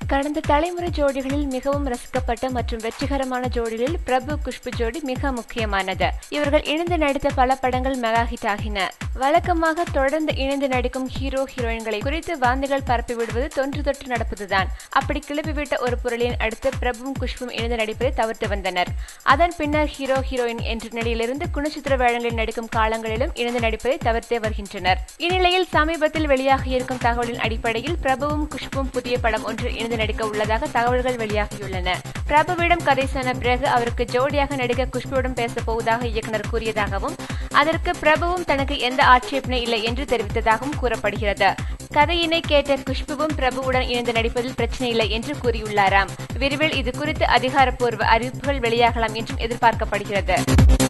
கடந்த தலைமுறை ஜோடிகளில் மிகவும் ரசிக்கப்பட்ட மற்றும் வெற்றிகரமான ஜோடிகளில் பிரபு குஷ்பு ஜோடி மிக முக்கியமானது இவர்கள் இணைந்து நடித்த பல படங்கள் மெகா ஹிட் ஆகின வழக்கமாக தொடர்ந்து இணைந்து நடிக்கும் ஹீரோ ஹீரோயின்களை குறித்து வாந்திகள் பரப்பி விடுவது தொன்று தொட்டு நடப்பதுதான் அப்படி கிளப்பிவிட்ட ஒரு பொருளின் அடுத்து பிரபுவும் குஷ்பும் இணைந்து நடிப்பதை தவிர்த்து வந்தனர் அதன் பின்னர் ஹீரோ ஹீரோயின் என்ற நிலையிலிருந்து குணச்சித்திர வேடங்களில் நடிக்கும் காலங்களிலும் இணைந்து நடிப்பதை தவிர்த்தே வருகின்றனர் இந்நிலையில் சமீபத்தில் வெளியாகியிருக்கும் தகவலின் அடிப்படையில் பிரபுவும் குஷ்பும் புதிய படம் ஒன்று இணைந்து நடிக்க உள்ளதாக தகவல்கள் வெளியாகியுள்ளன பிரபுவிடம் கதை சொன்ன பிறகு அவருக்கு ஜோடியாக நடிக்க குஷ்புவிடம் பேச போவதாக இயக்குனர் கூறியதாகவும் அதற்கு பிரபுவும் தனக்கு எந்த ஆட்சேபனை இல்லை என்று தெரிவித்ததாகவும் கூறப்படுகிறது கதையினை கேட்ட குஷ்புவும் பிரபுவுடன் இணைந்து நடிப்பதில் பிரச்சனை இல்லை என்று கூறியுள்ளாராம் விரைவில் இது குறித்து அதிகாரப்பூர்வ அறிவிப்புகள் வெளியாகலாம் என்றும் எதிர்பார்க்கப்படுகிறது